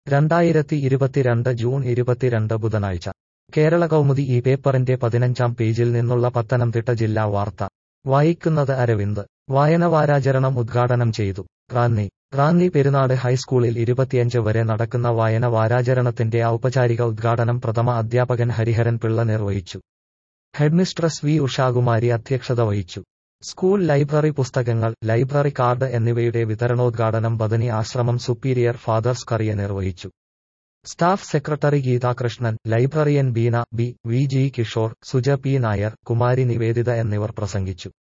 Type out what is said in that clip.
രണ്ടായിരത്തി ഇരുപത്തിരണ്ട് ജൂൺ ഇരുപത്തിരണ്ട് ബുധനാഴ്ച കേരള കൗമുദി ഈ പേപ്പറിന്റെ പതിനഞ്ചാം പേജിൽ നിന്നുള്ള പത്തനംതിട്ട ജില്ലാ വാർത്ത വായിക്കുന്നത് അരവിന്ദ് വായനവാരാചരണം ഉദ്ഘാടനം ചെയ്തു റാന്നി റാന്നി പെരുന്നാട് ഹൈസ്കൂളിൽ ഇരുപത്തിയഞ്ച് വരെ നടക്കുന്ന വായന വാരാചരണത്തിന്റെ ഔപചാരിക ഉദ്ഘാടനം പ്രഥമ അധ്യാപകൻ ഹരിഹരൻ പിള്ള നിർവഹിച്ചു ഹെഡ്മിസ്ട്രസ് വി ഉഷാകുമാരി അധ്യക്ഷത വഹിച്ചു സ്കൂൾ ലൈബ്രറി പുസ്തകങ്ങൾ ലൈബ്രറി കാർഡ് എന്നിവയുടെ വിതരണോദ്ഘാടനം ബദനി ആശ്രമം സുപ്പീരിയർ ഫാദർസ് കറിയ നിർവഹിച്ചു staff secretary Geethakrishnan librarian Beena B V G Kishore Suja P Nair Kumari Niveditha എന്നിവർ പ്രസംഗിച്ചു